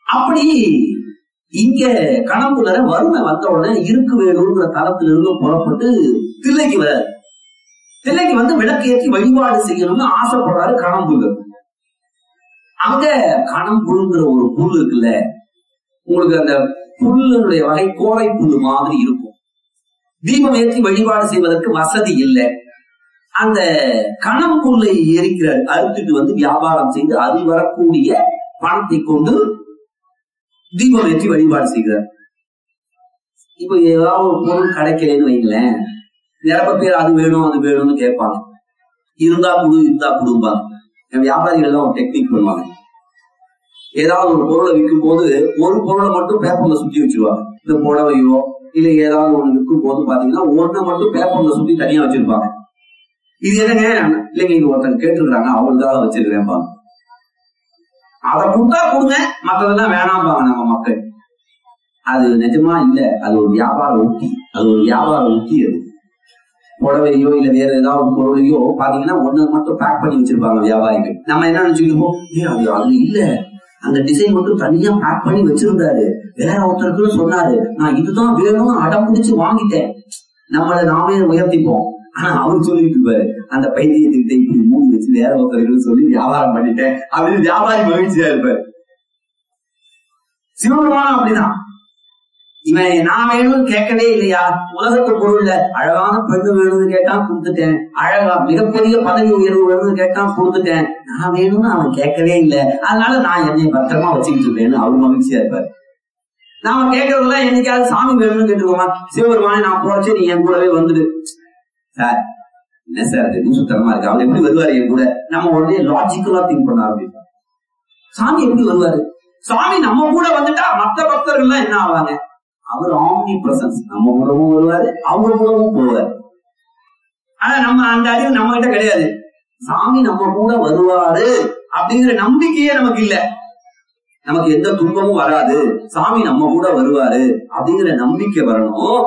அப்படி இங்க கணம்புலர வறுமை வந்த உடனே இருக்கு வேணுங்கிற தளத்துல இருந்து புறப்பட்டு தில்லைக்கு வராரு தில்லைக்கு வந்து விளக்கு ஏற்றி வழிபாடு செய்யணும்னு ஆசைப்படுறாரு கணம்புலர் அங்க கணம்புழுங்கிற ஒரு புல் இருக்குல்ல உங்களுக்கு அந்த புல்லுடைய வகை கோரை புல் மாதிரி இருக்கும் தீபம் ஏற்றி வழிபாடு செய்வதற்கு வசதி இல்லை அந்த கணம்புல்லை எரிக்கிற அறுத்துட்டு வந்து வியாபாரம் செய்து அது வரக்கூடிய பணத்தை கொண்டு தீபம் ஏற்றி வழிபாடு செய்கிறார் இப்ப ஏதாவது ஒரு பொருள் கிடைக்கலன்னு வைங்களேன் நிரப்ப பேர் அது வேணும் அது வேணும்னு கேட்பாங்க இருந்தா குடு இருந்தா குடும்பாங்க என் வியாபாரிகள் எல்லாம் ஒரு டெக்னிக் பண்ணுவாங்க ஏதாவது ஒரு பொருளை விற்கும் போது ஒரு பொருளை மட்டும் பேப்பர்ல சுத்தி வச்சிருவாங்க இந்த புடவையோ இல்ல ஏதாவது ஒண்ணு விற்கும் போது பாத்தீங்கன்னா ஒண்ணை மட்டும் பேப்பர்ல சுத்தி தனியா வச்சிருப்பாங்க இது என்னங்க இல்லைங்க இது ஒருத்தங்க கேட்டுருக்காங்க அவங்களுக்காக வச்சிருக்கிறேன் அதை கொடுத்தா கொடுங்க மத்ததெல்லாம் வேணாம்பாங்க நம்ம மக்கள் அது நிஜமா இல்ல அது ஒரு வியாபார உத்தி அது ஒரு வியாபார உத்தி அது புடவையோ இல்ல வேற ஏதாவது ஒரு பொருளையோ பாத்தீங்கன்னா ஒண்ணு மட்டும் பேக் பண்ணி வச்சிருப்பாங்க வியாபாரிகள் நம்ம என்ன நினைச்சுக்கிட்டோம் ஏ அது அது இல்ல அந்த டிசைன் மட்டும் தனியா பேக் பண்ணி வச்சிருந்தாரு வேற ஒருத்தருக்கு சொன்னாரு நான் இதுதான் வேணும் அடம் பிடிச்சு வாங்கிட்டேன் நம்மள நாமே உயர்த்திப்போம் ஆனா அவர் சொல்லிட்டு இருப்பாரு அந்த பைத்தியத்திட்ட இப்படி மூடி வச்சு வேற ஒருத்தருக்கு சொல்லி வியாபாரம் பண்ணிட்டேன் அப்படின்னு வியாபாரி மகிழ்ச்சியா இருப்பாரு சிவபெருமானம் அப்படிதான் இவன் நான் வேணும்னு கேட்கவே இல்லையா உலகத்து பொருள்ல அழகான பெண்ணு வேணும்னு கேட்டான் கொடுத்துட்டேன் அழகா மிகப்பெரிய பதவி உயர்வு வேணும்னு கேட்டான் கொடுத்துட்டேன் நான் வேணும்னு அவன் கேட்கவே இல்லை அதனால நான் என்னை பத்திரமா வச்சுக்கிட்டு இருக்கேன்னு அவர் மகிழ்ச்சியா இருப்பாரு நாம கேட்கறதெல்லாம் என்னைக்காவது சாமி வேணும்னு கேட்டுருவோமா சிவபெருமானே நான் போச்சு நீ என் கூடவே வந்துடு சார் என்ன சார் அது இன்னும் சுத்தமா இருக்கு அவர் எப்படி வருவாரு என் கூட நம்ம உடனே லாஜிக்கலா திங்க் பண்ண ஆரம்பிப்போம் சாமி எப்படி வருவாரு சாமி நம்ம கூட வந்துட்டா மத்த பக்தர்கள் எல்லாம் என்ன ஆவாங்க அவர் ஆம்னி பிரசன்ஸ் நம்ம கூடவும் வருவாரு அவங்க கூடவும் போவாரு ஆனா நம்ம அந்த அறிவு நம்ம கிட்ட கிடையாது சாமி நம்ம கூட வருவாரு அப்படிங்கிற நம்பிக்கையே நமக்கு இல்ல நமக்கு எந்த துன்பமும் வராது சாமி நம்ம கூட வருவாரு அப்படிங்கிற நம்பிக்கை வரணும்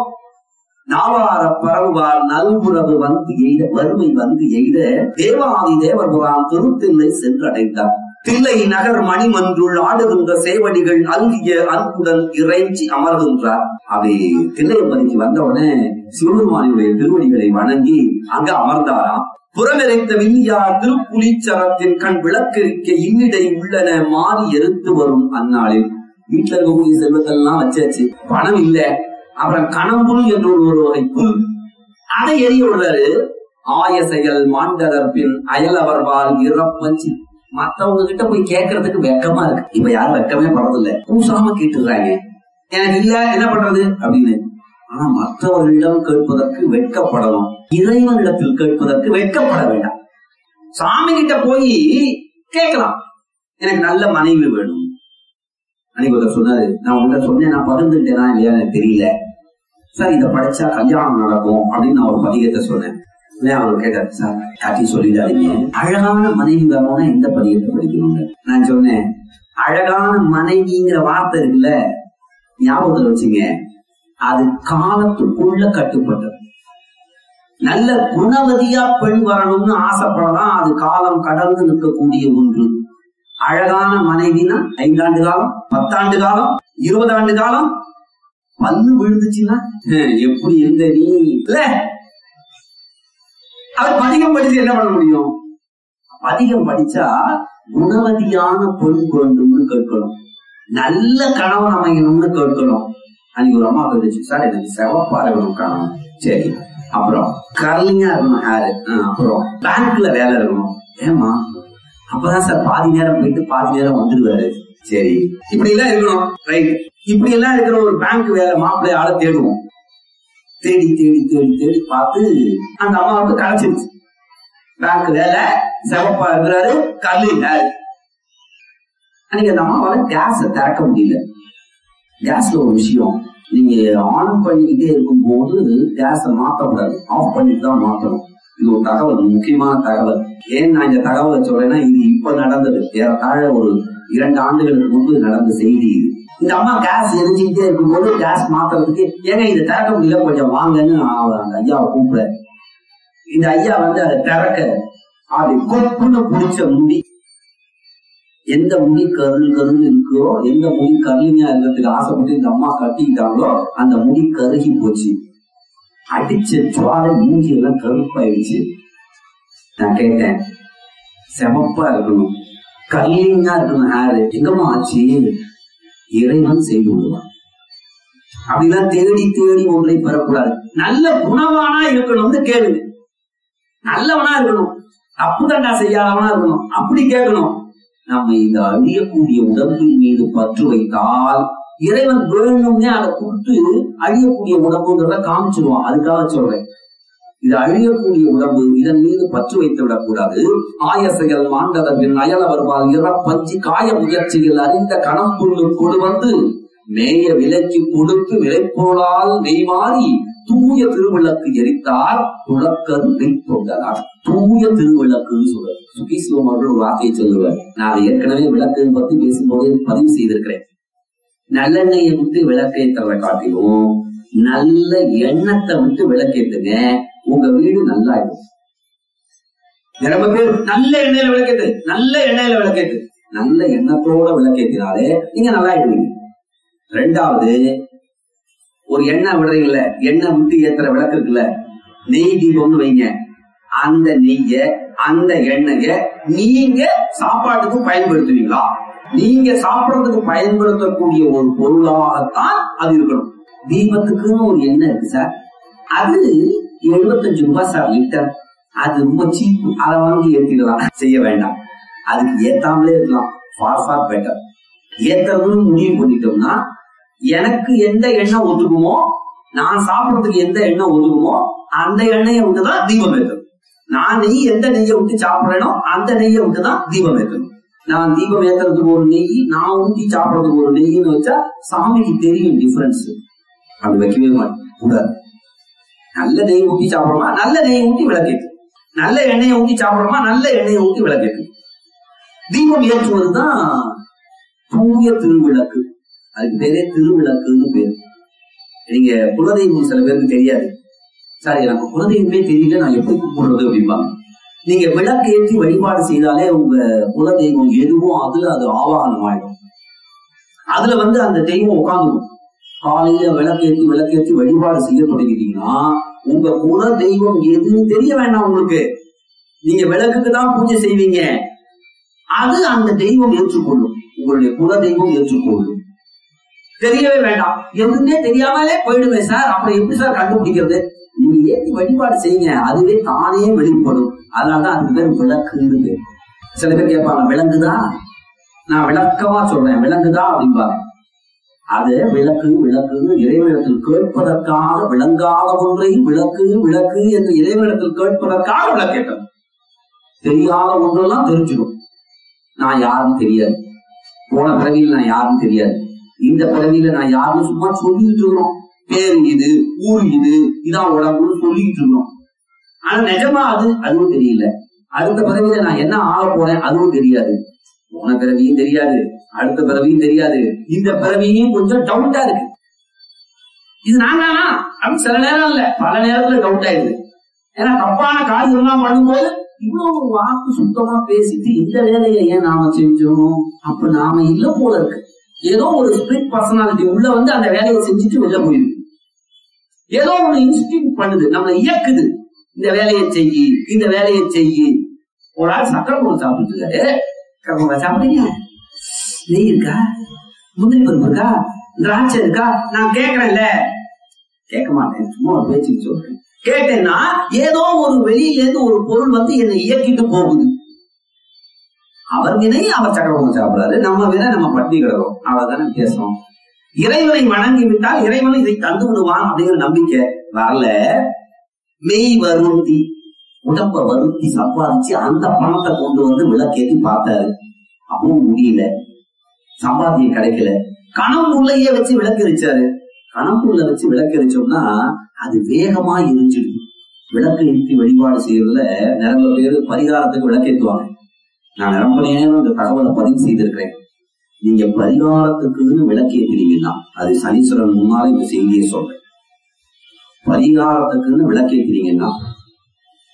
நாவார பரவுவார் நல்புறவு வந்து எய்த வறுமை வந்து எய்த தேவாதி தேவபுரான் திருத்தில்லை சென்றடைந்தார் தில்லை நகர் மணிமன்றுள் ஆடுகின்ற சேவடிகள் அல்கிய அன்புடன் இறைஞ்சி அமர்கின்றார் அவை தில்லையம்பதிக்கு வந்தவுடனே சிவபெருமானுடைய திருவடிகளை வணங்கி அங்க அமர்ந்தாராம் புறமெறைத்த வில்லியார் திருப்புலிச்சரத்தின் கண் விளக்கெரிக்க இன்னிடை உள்ளன மாறி எருத்து வரும் அந்நாளில் வீட்டுல இருக்கக்கூடிய செல்வத்தெல்லாம் வச்சாச்சு பணம் இல்ல அப்புறம் கணம்புல் என்ற ஒரு வகை புல் அதை எரிய விடுறாரு ஆய செயல் மாண்டதர் பின் அயலவர்வால் இறப்பஞ்சி மத்தவங்க கிட்ட போய் கேட்கறதுக்கு வெக்கமா இருக்கு இப்ப யாரும் வெக்கமே படுறதில்ல பூசாம கேட்டுறாங்க எனக்கு இல்ல என்ன பண்றது அப்படின்னு ஆனா மற்றவர்களிடம் கேட்பதற்கு வெட்கப்படணும் இறைவனிடத்தில் கேட்பதற்கு வெட்கப்பட வேண்டாம் சாமி கிட்ட போய் கேட்கலாம் எனக்கு நல்ல மனைவி வேணும் அன்னைக்கு ஒருத்தர் சொன்னாரு நான் உங்கள்கிட்ட சொன்னேன் நான் பகிர்ந்துட்டேனா இல்லையா எனக்கு தெரியல சார் இதை படிச்சா கல்யாணம் நடக்கும் அப்படின்னு நான் ஒரு பதிகத்தை சொன்னேன் உடனே அவர் கேட்டார் சார் காட்டி சொல்லிடாதீங்க அழகான மனைவி வரணும்னா எந்த பதிகத்தை படிக்கணுங்க நான் சொன்னேன் அழகான மனைவிங்கிற வார்த்தை இருக்குல்ல ஞாபகத்துல வச்சுங்க அது காலத்துக்குள்ள கட்டுப்பட்டது நல்ல குணவதியா பெண் வரணும்னு ஆசைப்படலாம் அது காலம் கடந்து நிற்கக்கூடிய ஒன்று அழகான மனைவினா ஐந்தாண்டு காலம் பத்தாண்டு காலம் இருபது ஆண்டு காலம் பல்லு விழுந்துச்சுன்னா ஹம், எப்படி இருந்த நீ இல்ல அவர் பதிகம் படிச்சு என்ன பண்ண முடியும் பதிகம் படிச்சா குணவதியான பெண் வேண்டும்னு கேட்கணும் நல்ல கணவன் அமையணும்னு கேட்கணும் அன்னைக்கு ஒரு அம்மா கேட்டுச்சு சார் எனக்கு செவப்பா இருக்கணும் கணவன் சரி அப்புறம் கர்லிங்கா இருக்கணும் ஹேரு அப்புறம் பேங்க்ல வேலை இருக்கணும் ஏமா அப்பதான் சார் பாதி நேரம் போயிட்டு பாதி நேரம் வந்துடுவாரு சரி இப்படி எல்லாம் இருக்கணும் ரைட் இப்படி எல்லாம் இருக்கிற ஒரு பேங்க் வேலை மாப்பிள்ளை ஆள தேடுவோம் தேடி தேடி தேடி தேடி பார்த்து அந்த அம்மாவுக்கு கிடைச்சிருச்சு பேங்க் வேலை செவப்பா இருக்கிறாரு கல்லு ஹேர் அன்னைக்கு அந்த அம்மாவால கேஸ திறக்க முடியல கேஸ்ல ஒரு விஷயம் நீங்க ஆன் பண்ணிக்கிட்டே இருக்கும்போது கேஸ மாத்தக்கூடாது ஆஃப் பண்ணிட்டு தான் மாத்தணும் இது ஒரு தகவல் முக்கியமான தகவல் ஏன் நான் இந்த தகவலை சொல்றேன்னா இது இப்ப நடந்தது ஏறத்தாழ ஒரு இரண்டு ஆண்டுகளுக்கு முன்பு நடந்த செய்தி இது இந்த அம்மா கேஸ் எரிஞ்சுக்கிட்டே இருக்கும்போது கேஸ் மாத்துறதுக்கு ஏங்க இதை திறக்க முடியல கொஞ்சம் வாங்கன்னு அவர் அந்த ஐயாவை கூப்பிட இந்த ஐயா வந்து அதை திறக்க அப்படி கொப்புன்னு பிடிச்ச முடி எந்த முடி கருள் கருள் இருக்கோ எந்த முடி கருளிங்கா இருக்கிறதுக்கு ஆசைப்பட்டு இந்த அம்மா கட்டிக்கிட்டாங்களோ அந்த முடி கருகி போச்சு அடிச்ச ஜுவாலை மூஞ்சி எல்லாம் கருப்பாயிடுச்சு நான் கேட்டேன் செமப்பா இருக்கணும் கல்லிங்கா இருக்கணும் ஹேர் எங்கம்மா ஆச்சு இறைவன் செய்து விடுவான் அப்படிலாம் தேடி தேடி ஒன்றை பெறக்கூடாது நல்ல குணவானா இருக்கணும்னு கேளுங்க நல்லவனா இருக்கணும் தப்பு தண்டா செய்யாதவனா இருக்கணும் அப்படி கேட்கணும் நம்ம இந்த அழியக்கூடிய உடம்பின் மீது பற்று வைத்தால் இறைவன் வேணும்னே அதை கொடுத்து அழியக்கூடிய உடம்புங்கிறத காமிச்சிருவான் அதுக்காக சொல்றேன் இது அழியக்கூடிய உடம்பு இதன் மீது பற்று வைத்து விடக்கூடாது ஆயசைகள் மாண்டத பின் அயலவர்பால் இறப்பஞ்சி காய முயற்சிகள் அறிந்த கணம் புல்லு கொடு வந்து மேய விலைக்கு கொடுத்து விலைப்போலால் நெய்மாறி தூய திருவிளக்கு எரித்தார் துளக்கது மெய்த்தொண்டனார் தூய திருவிளக்குன்னு சொல்றார் சுகீசிவம் அவர்கள் ஒரு வார்த்தையை சொல்லுவார் நான் அதை ஏற்கனவே விளக்கு பத்தி பேசும்போது பதிவு செய்திருக்கிறேன் நல்லெண்ணெயை விட்டு விளக்கேற்றவை காட்டிலும் நல்ல எண்ணத்தை விட்டு விளக்கேத்துங்க உங்க வீடு நல்லா இருக்கும் ரொம்ப பேர் நல்ல எண்ணெயில விளக்கேத்து நல்ல எண்ணெயில விளக்கேத்து நல்ல எண்ணத்தோட விளக்கேத்தினாலே நீங்க நல்லா ஆயிடுவீங்க ரெண்டாவது ஒரு எண்ணெய் விடுறீங்கல்ல எண்ணெய் விட்டு ஏத்துற விளக்கு இருக்குல்ல நெய் தீபம்னு வைங்க அந்த நெய்ய அந்த எண்ணெய நீங்க சாப்பாட்டுக்கு பயன்படுத்துவீங்களா நீங்க சாப்பிடறதுக்கு பயன்படுத்தக்கூடிய ஒரு பொருளாகத்தான் அது இருக்கணும் தீபத்துக்குன்னு ஒரு எண்ணெய் இருக்கு சார் அது எழுபத்தஞ்சு ரூபாய் சார் லிட்டர் அது ரொம்ப சீப் அதை வாங்கி ஏத்திக்கலாம் செய்ய வேண்டாம் அதுக்கு ஏத்தாமலே இருக்கலாம் ஃபார் ஃபார் பெட்டர் ஏத்துறதுன்னு முடிவு பண்ணிட்டோம்னா எனக்கு எந்த எண்ணெய் ஒத்துக்குமோ நான் சாப்பிடறதுக்கு எந்த எண்ணெய் ஒத்துக்குமோ அந்த எண்ணெயை விட்டுதான் தீபம் ஏற்றணும் நான் நெய் எந்த நெய்யை விட்டு சாப்பிடுறேனோ அந்த நெய்யை விட்டுதான் தீபம் ஏற்றணும் நான் தீபம் ஏத்துறதுக்கு ஒரு நெய் நான் ஊற்றி சாப்பிடறதுக்கு ஒரு நெய்ன்னு வச்சா சாமிக்கு தெரியும் டிஃபரன்ஸ் அது வைக்கவே மாட்டேன் கூடாது நல்ல நெய் ஊற்றி சாப்பிடுறோமா நல்ல நெய் ஊற்றி விளக்கேற்று நல்ல எண்ணெயை ஊற்றி சாப்பிடுறோமா நல்ல எண்ணெயை ஊற்றி விளக்கேற்று தீபம் ஏற்றுவதுதான் தூய திருவிளக்கு அதுக்கு பேரே திருவிளக்குன்னு பேரு நீங்க குலதெய்வம் சில பேருக்கு தெரியாது சார் எனக்கு குலதெய்வமே தெரியல நான் எப்படி கும்பிடுறது அப்படிம்பாங்க நீங்க விளக்கு ஏற்றி வழிபாடு செய்தாலே உங்க குலதெய்வம் எதுவும் அதுல அது ஆவாகனம் ஆயிடும் அதுல வந்து அந்த தெய்வம் உட்காந்துடும் காலையில விளக்கேற்றி விளக்கேற்றி வழிபாடு செய்ய தொடங்கிட்டீங்கன்னா உங்க குல தெய்வம் எதுன்னு தெரிய வேண்டாம் உங்களுக்கு நீங்க விளக்குக்கு தான் பூஜை செய்வீங்க அது அந்த தெய்வம் ஏற்றுக்கொள்ளும் உங்களுடைய குல தெய்வம் ஏற்றுக்கொள்ளும் தெரியவே வேண்டாம் எதுவுமே தெரியாமலே போயிடுவேன் சார் அப்புறம் எப்படி சார் கண்டுபிடிக்கிறது நீங்க ஏற்றி வழிபாடு செய்யுங்க அதுவே தானே வெளிப்படும் அதனாலதான் அதுக்கு பேர் விளக்குன்னு பேர் சில பேர் கேட்பாங்க விளங்குதா நான் விளக்கமா சொல்றேன் விளங்குதா அப்படிம்பாங்க அது விளக்கு விளக்குன்னு இறைவனத்தில் கேட்பதற்காக விளங்காத ஒன்றை விளக்கு விளக்கு என்று இறைவனத்தில் கேட்பதற்காக விளக்கேற்றம் தெரியாத ஒன்றெல்லாம் தெரிஞ்சிடும் நான் யாருன்னு தெரியாது போன பிறவியில் நான் யாருன்னு தெரியாது இந்த பிறவியில நான் யாருன்னு சும்மா சொல்லிட்டு இருக்கிறோம் பேரு இது ஊர் இது இதான் உடம்புன்னு சொல்லிட்டு இருக்கிறோம் ஆனா நிஜமா அது அதுவும் தெரியல அடுத்த பிறவியில நான் என்ன ஆக போறேன் அதுவும் தெரியாது போன பிறவியும் தெரியாது அடுத்த பிறவியும் தெரியாது இந்த பிறவியும் கொஞ்சம் டவுட்டா இருக்கு இது நான் தானா அப்படின்னு சில நேரம் இல்ல பல நேரத்துல டவுட் ஆயிடுது ஏன்னா தப்பான காரியம்லாம் பண்ணும்போது இவ்வளவு வாக்கு சுத்தமா பேசிட்டு இந்த வேலையை ஏன் நாம செஞ்சோம் அப்ப நாம இல்ல போல இருக்கு ஏதோ ஒரு ஸ்பிரிட் பர்சனாலிட்டி உள்ள வந்து அந்த வேலையை செஞ்சுட்டு வெளில போயிருக்கு ஏதோ ஒண்ணு இன்ஸ்டிங் பண்ணுது நம்மளை இயக்குது இந்த வேலையை செய்யி இந்த வேலையை செய்யி ஒரு ஆள் சக்கரை பொருள் சாப்பிட்டு இருக்காரு கரும்பு சாப்பிடுங்க நெய் இருக்கா முந்திரி பருப்பு இருக்கா திராட்சை இருக்கா நான் கேக்குறேன்ல கேட்க மாட்டேன் சும்மா ஒரு பேச்சுக்கு சொல்றேன் கேட்டேன்னா ஏதோ ஒரு வெளியில இருந்து ஒரு பொருள் வந்து என்னை இயக்கிட்டு போகுது அவர் வினை அவர் சக்கரபொங்கல் சாப்பிடுறாரு நம்ம வினை நம்ம பட்டி கிடக்கிறோம் அவ்வளவுதானே வித்தியாசம் இறைவனை வணங்கி விட்டால் இறைவன் இதை தந்து விடுவான் அப்படிங்கிற நம்பிக்கை வரல மெய் வருத்தி உடம்ப வருத்தி சம்பாதிச்சு அந்த பணத்தை கொண்டு வந்து விளக்கேத்தி பார்த்தாரு அப்பவும் முடியல சம்பாத்தியம் கிடைக்கல கணம்புள்ளையே வச்சு விளக்கு எரிச்சாரு கணம்புள்ள வச்சு விளக்கு எரிச்சோம்னா அது வேகமா எரிஞ்சிடுது விளக்கு ஏற்றி வழிபாடு செய்யறதுல நிறைய பேர் பரிகாரத்துக்கு விளக்கேற்றுவாங்க நான் ரொம்ப நேரம் இந்த தகவலை பதிவு செய்திருக்கிறேன் நீங்க பரிகாரத்துக்குன்னு விளக்கேற்றினீங்கன்னா அது சனீஸ்வரன் முன்னால இந்த செய்தியை சொல்றேன் பரிகாரத்துக்குன்னு விளக்கேற்றினீங்கன்னா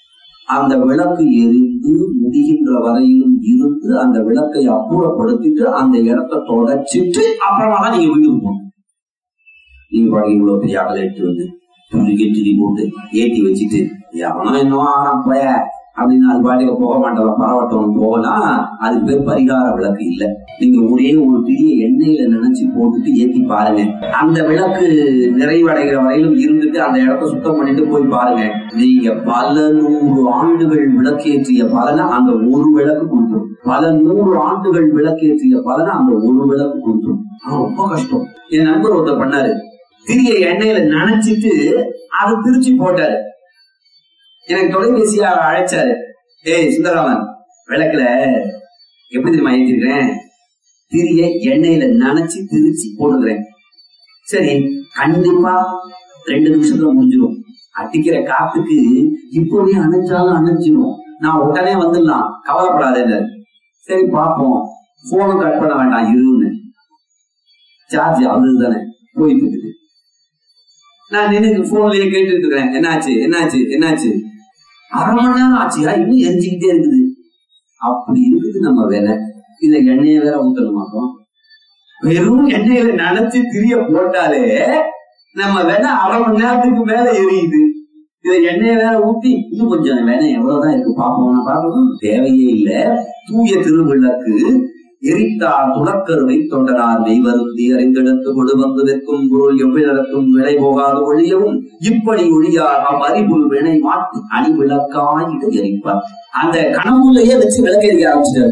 அந்த விளக்கு எரிந்து முடிகின்ற வரையிலும் இருந்து அந்த விளக்கை அப்புறப்படுத்திட்டு அந்த இடத்தை தொடச்சிட்டு அப்புறமா தான் நீங்க வீட்டுக்கு போகணும் நீங்க பாருங்க இவ்வளவு பெரிய அகலை எடுத்து வந்து துணிக்கு துணி போட்டு ஏத்தி வச்சுட்டு எவனோ என்னவோ ஆறாம் போய அப்படின்னு அது பாட்டுக்கு போக மாட்டோம் பரவட்டம் போகனா அதுக்கு பேர் பரிகார விளக்கு இல்ல நீங்க ஒரே ஒரு பெரிய எண்ணெயில நினைச்சு போட்டுட்டு ஏத்தி பாருங்க அந்த விளக்கு நிறைவடைகிற வரையிலும் இருந்துட்டு அந்த இடத்த சுத்தம் பண்ணிட்டு போய் பாருங்க நீங்க பல நூறு ஆண்டுகள் விளக்கேற்றிய பலனை அந்த ஒரு விளக்கு கொடுக்கும் பல நூறு ஆண்டுகள் விளக்கேற்றிய பலனை அந்த ஒரு விளக்கு கொடுக்கும் ஆனா ரொம்ப கஷ்டம் என் நண்பர் ஒருத்தர் பண்ணாரு திரிய எண்ணெயில நனைச்சிட்டு அதை திருச்சி போட்டாரு எனக்கு தொலைபேசியா அழைச்சாரு ஏய் சுந்தரராமன் விளக்குல எப்படி தெரியுமா ஏற்றிருக்கிறேன் திரிய எண்ணெயில நனைச்சு திருச்சி போட்டுக்கிறேன் சரி கண்டிப்பா ரெண்டு நிமிஷத்துல முடிஞ்சிடும் அடிக்கிற காத்துக்கு இப்போவே அணைச்சாலும் அணைச்சிடும் நான் உடனே வந்துடலாம் கவலைப்படாத சரி பார்ப்போம் போனும் கட் பண்ண வேண்டாம் இருன்னு சார்ஜ் அவரு தானே போயிட்டு இருக்குது நான் நின்று போன்லயே கேட்டுட்டு இருக்கிறேன் என்னாச்சு என்னாச்சு என்னாச்சு அரை மணி நேரம் ஆச்சியா இன்னும் எரிஞ்சுக்கிட்டே இருக்குது அப்படி இருக்குது நம்ம வேலை இதுல எண்ணெயை வேற ஊத்தல மாட்டோம் வெறும் எண்ணெயில நினைச்சு திரிய போட்டாலே நம்ம வேணா அரை மணி நேரத்துக்கு மேல எரியுது இத எண்ணெயை வேற ஊத்தி இன்னும் கொஞ்சம் வேணா எவ்வளவுதான் இருக்கு பாப்போம் பாக்கணும் தேவையே இல்ல தூய திருவிளக்கு எரித்தார் துளக்கருவை தொண்டரார் மெய்வருந்தி அறிந்தெடுத்து கொடு வந்து நிற்கும் பொருள் எவ்விடத்தும் விலை போகாது ஒழியவும் இப்படி ஒழியார் அம் அறிவுள் வினை மாற்றி அணி விளக்காயிட எரிப்பார் அந்த கனவுலையே வச்சு விளக்க எரிக்க ஆரம்பிச்சிட்டாரு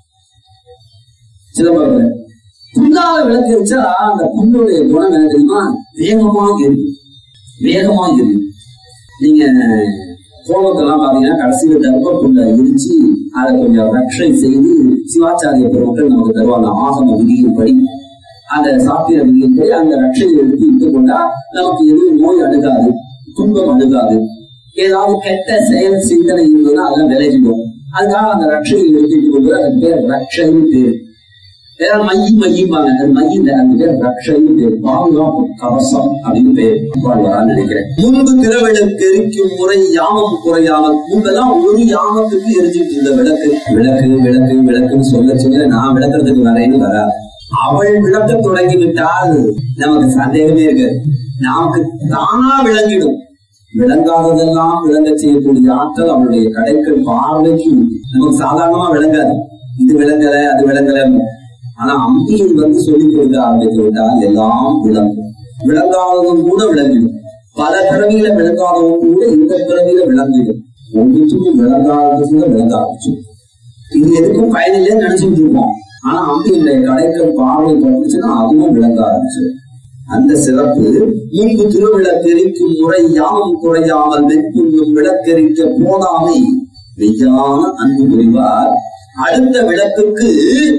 சிலம்பரத்துல புல்லால விளக்கு வச்சா அந்த புல்லுடைய குணம் என்ன தெரியுமா வேகமா எரியும் வேகமா எரியும் நீங்க கோபத்தெல்லாம் பாத்தீங்கன்னா கடைசியில தர்ப்ப புல்ல இடிச்சு அதை கொஞ்சம் ரட்சை செய்து சிவாச்சாரிய பெருமக்கள் நமக்கு தருவாங்க ஆகம விதியின்படி அந்த சாத்திர விதியின்படி அந்த ரட்சையை எடுத்து இட்டு கொண்டா நமக்கு எதுவும் நோய் அணுகாது துன்பம் அணுகாது ஏதாவது கெட்ட செயல் சிந்தனை இருந்ததுன்னா அதெல்லாம் விலகிடும் அதுக்காக அந்த ரட்சையை எடுத்துட்டு கொண்டு அதுக்கு பேர் ரட்சைன்னு பேர் ஏதாவது மையி மையிப்பாங்க அது மையில அந்த பேர் ரட்சைன்னு பேர் பாதுகாப்பு கவசம் அப்படின்னு பேர் வாழ்வாரான்னு நினைக்கிறேன் முன்பு திரவிளக்கு எரிக்கும் முறை யாமம் குறையாமல் முன்பெல்லாம் ஒரு யாமத்துக்கு எரிஞ்சிட்டு இருந்த விளக்கு விளக்கு விளக்கு விளக்குன்னு சொல்ல சொல்ல நான் விளக்குறதுக்கு வரேன்னு வராது அவள் விளக்க தொடங்கி விட்டால் நமக்கு சந்தேகமே இருக்கு நமக்கு தானா விளங்கிடும் விளங்காததெல்லாம் விளங்க செய்யக்கூடிய ஆற்றல் அவளுடைய கடைக்கள் பார்வைக்கு நமக்கு சாதாரணமா விளங்காது இது விளங்கல அது விளங்கல ஆனா அம்பியை வந்து சொல்லிக் கொடுக்க ஆரம்பித்து விட்டால் எல்லாம் விளங்கும் விளங்காததும் கூட விளங்கிடும் பல பிறவியில விளங்காததும் கூட இந்த பிறவியில விளங்கிடும் ஒன்றுக்கும் விளங்காதது கூட விளங்க ஆரம்பிச்சிடும் இது எதுக்கும் பயனில்லைன்னு நினைச்சிட்டு இருப்போம் ஆனா அம்பியுடைய கடைக்கள் பார்வை பட்டுச்சுன்னா அதுவும் விளங்க ஆரம்பிச்சிடும் அந்த சிறப்பு முன்பு திருவிளக்கெரிக்கும் முறை யாமம் குறையாமல் வெண்புண்ணும் விளக்கெரிக்க போதாமை மெய்யான அன்பு புரிவார் அடுத்த விளக்குக்கு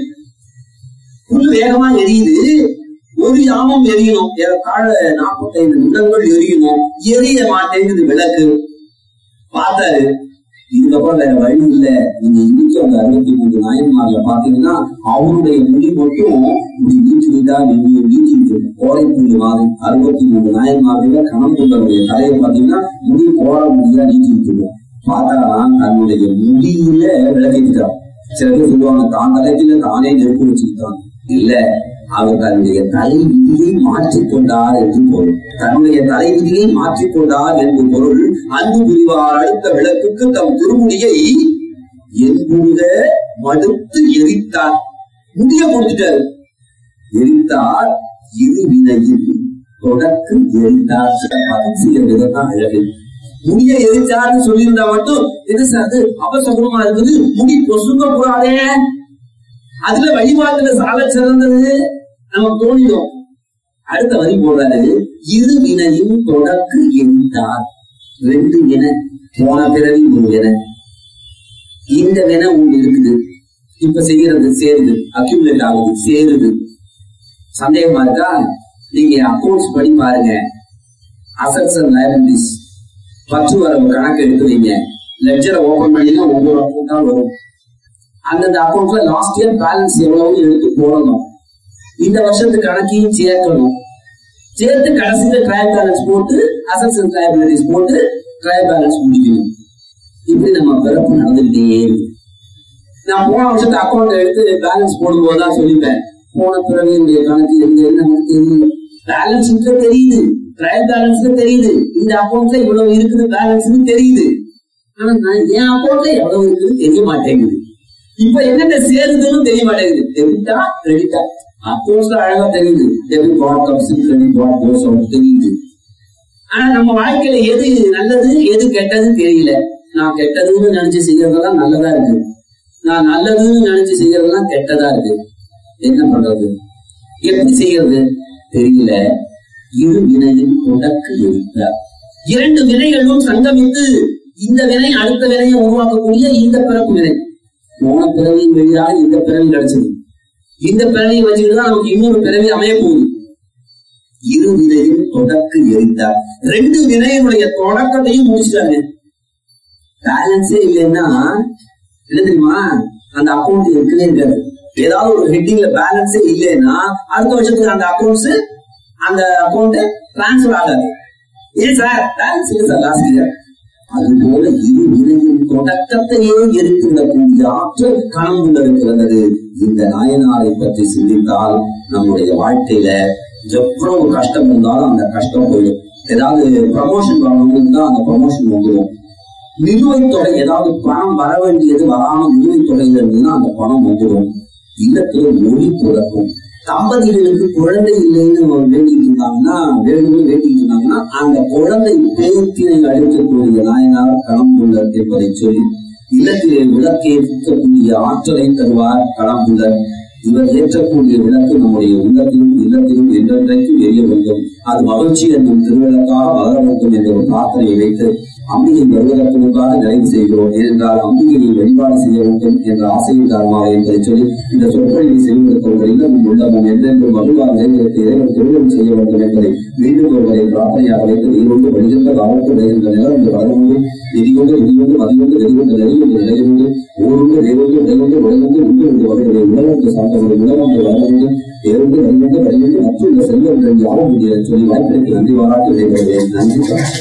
புல் வேகமா எரியுது ஒரு யாமம் எரியணும் ஏறத்தாழ நாற்பத்தைந்து நிமிடங்கள் எரியணும் எரிய மாட்டேங்குது விளக்கு பார்த்தாரு இதுக்கப்புறம் வேற வழி இல்ல நீங்க இன்னைக்கு அந்த அறுபத்தி மூன்று நாயன்மார்ல பாத்தீங்கன்னா அவருடைய முடி மட்டும் இப்படி நீச்சு நீட்டா நின்று நீச்சிட்டு இருக்கும் கோடை புள்ளி மாதிரி அறுபத்தி மூன்று நாயன்மார்கள கணம்புள்ளவருடைய தலையை பாத்தீங்கன்னா முடி கோட முடியா நீச்சிட்டு இருக்கும் பார்த்தா தன்னுடைய முடியில விளக்கிட்டான் சில பேர் சொல்லுவாங்க தான் தலைக்கில தானே நெருப்பு வச்சுக்கிட்டான் இல்ல அவர் தன்னுடைய தலை விதியை மாற்றிக்கொண்டார் என்று பொருள் தன்னுடைய தலை விதியை மாற்றிக்கொண்டார் என்று பொருள் அன்பு புரிவார் அளித்த விளக்குக்கு தம் திருமுடியை என்புங்க மடுத்து எரித்தார் முடிய கொடுத்துட்டாரு எரித்தார் இரு வினையில் தொடக்கு எரித்தார் பதிவு விதத்தான் அழகு முடிய எரிச்சார்னு சொல்லியிருந்தா மட்டும் என்ன சார் அது அபசகுணமா இருக்குது முடி பொசுங்க கூடாதே அதுல வழிபாட்டுல சால சிறந்தது நமக்கு தோணிடும் அடுத்த வரி போடுறாரு இரு வினையும் தொடக்கு எரித்தார் ரெண்டு வினை போன பிறவி ஒரு வினை இந்த வினை ஒண்ணு இருக்குது இப்ப செய்யறது சேருது அக்யூமுலேட் ஆகுது சேருது சந்தேகமா இருக்கா நீங்க அக்கௌண்ட்ஸ் படி பாருங்க அசட்ஸ் அண்ட் லைபிலிட்டிஸ் பத்து வரவு கணக்கு எடுக்கிறீங்க லெட்ஜரை ஓபன் பண்ணினா ஒவ்வொரு அக்கௌண்டா வரும் அந்தந்த அக்கௌண்ட்ல லாஸ்ட் இயர் பேலன்ஸ் எவ்வளவு எடுத்து போடணும் இந்த வருஷத்து கணக்கையும் சேர்க்கணும் சேர்த்து கடைசியில ட்ரையல் பேலன்ஸ் போட்டு அசட்ஸ் அண்ட் லைபிலிட்டிஸ் போட்டு ட்ரையல் பேலன்ஸ் முடிக்கணும் இப்படி நம்ம பிறப்பு நடந்துகிட்டே இருக்கு நான் போன வருஷத்து அக்கௌண்ட் எடுத்து பேலன்ஸ் போடும்போது தான் சொல்லிட்டேன் போன பிறவியுடைய கணக்கு எங்க என்ன நமக்கு தெரியல பேலன்ஸ் தெரியுது ட்ரையல் பேலன்ஸ்ல தெரியுது இந்த அக்கௌண்ட்ல இவ்வளவு இருக்குது பேலன்ஸ்னு தெரியுது ஆனா நான் என் அக்கௌண்ட்ல எவ்வளவு இருக்குன்னு தெரிய மாட்டேங்குது இப்ப என்னென்ன சேருதுன்னு தெரிய மாட்டேங்குது டெபிட்டா கிரெடிட்டா அக்கௌண்ட்ஸ்ல அழகா தெரியுது debit what comes credit what goes out தெரியுது ஆனா நம்ம வாழ்க்கையில எது நல்லது எது கெட்டதுன்னு தெரியல நான் கெட்டதுன்னு நினைச்சு செய்யறதெல்லாம் நல்லதா இருக்கு நான் நல்லதுன்னு நினைச்சு செய்யறதெல்லாம் கெட்டதா இருக்கு என்ன பண்றது எப்படி செய்யறது தெரியல இரு வினையின் தொடக்கு எழுத்தார் இரண்டு வினைகளும் சங்கமித்து இந்த வினை அடுத்த வினையை உருவாக்கக்கூடிய இந்த பிறப்பு வினை போன பிறவியின் வழியாக இந்த பிறவி கிடைச்சது இந்த பிறவியை வச்சுட்டு தான் நமக்கு இன்னொரு பிறவி அமைய போகுது இரு வினையின் தொடக்கு எரித்தார் ரெண்டு வினையினுடைய தொடக்கத்தையும் முடிச்சிட்டாங்க பேலன்ஸே இல்லைன்னா என்ன தெரியுமா அந்த அக்கௌண்ட் இருக்கவே இருக்காது ஏதாவது ஒரு ஹெட்டிங்ல பேலன்ஸே இல்லைன்னா அடுத்த வருஷத்துக்கு அந்த அக்கௌண்ட்ஸ் அந்த அக்கௌண்ட் டிரான்ஸ்பர் ஆகாது ஏன் சார் பேலன்ஸ் இல்லை சார் லாஸ்ட் இயர் அதுபோல இரு வினையின் தொடக்கத்தையே எரித்து விடக்கூடிய ஆற்றல் கணம் கொண்டிருக்கிறது இந்த நாயனாரை பற்றி சிந்தித்தால் நம்முடைய வாழ்க்கையில எவ்வளவு கஷ்டம் இருந்தாலும் அந்த கஷ்டம் போயிடும் ஏதாவது ப்ரமோஷன் வரணும்னு தான் அந்த ப்ரமோஷன் வந்துடும் நிலுவைத் தொகை ஏதாவது பணம் வர வேண்டியது வராம நிலுவைத் தொகையில இருந்ததுன்னா அந்த பணம் வந்துடும் இல்லத்துல மொழி பிறக்கும் தம்பதிகளுக்கு குழந்தை இல்லைன்னு வேண்டிட்டு இருந்தாங்கன்னா வேணும்னு வேண்டிட்டு இருந்தாங்கன்னா அந்த குழந்தை பேத்தினை அழைக்கக்கூடிய நாயனார் களம்புள்ளர் என்பதை சொல்லி இல்லத்திலே விளக்கேற்கக்கூடிய ஆற்றலை தருவார் களம்புள்ளர் இவர் ஏற்றக்கூடிய விளக்கு நம்முடைய உள்ளத்திலும் இல்லத்திலும் என்றென்றைக்கும் எரிய வேண்டும் அது மகிழ்ச்சி என்னும் திருவிளக்காக வளர வேண்டும் என்ற ஒரு பிரார்த்தனையை வைத்து அம்பிகை வருவதற்காக நிறைவு செய்கிறோம் ஏனென்றால் அம்பிகையை வழிபாடு செய்ய வேண்டும் என்ற ஆசையின் காரணமாக என்பதை சொல்லி இந்த சொற்பொழிவை செய்வதற்கு உங்கள் இல்லமும் உள்ளமும் என்றென்றும் மகிழ்வாக நிறைவேற்ற இறைவன் திருவிழம் செய்ய வேண்டும் என்பதை மீண்டும் ஒருவரை பிரார்த்தனையாக வைத்து நீரோடு வழிகின்ற காலத்து விளைகின்ற நிலம் வளர்ந்து நிதியோடு நிதியோடு மதியோடு நெறிகொண்டு நெறிகொண்டு நிலையுண்டு ஊருண்டு நேரோடு நிலைகொண்டு உலகொண்டு உண்டு என்று வருகிற உலகொண்டு சார்ந்தவர்கள் உலகொண்டு வளர்ந்து ஏறுண்டு நெறிகொண்டு வழிகொண்டு மற்றுள்ள செல்வம் என்று யாரும் சொல்லி வாய்ப்பிற்கு நன்றி பாராட்டி விடைபெறுகிறேன் நன்றி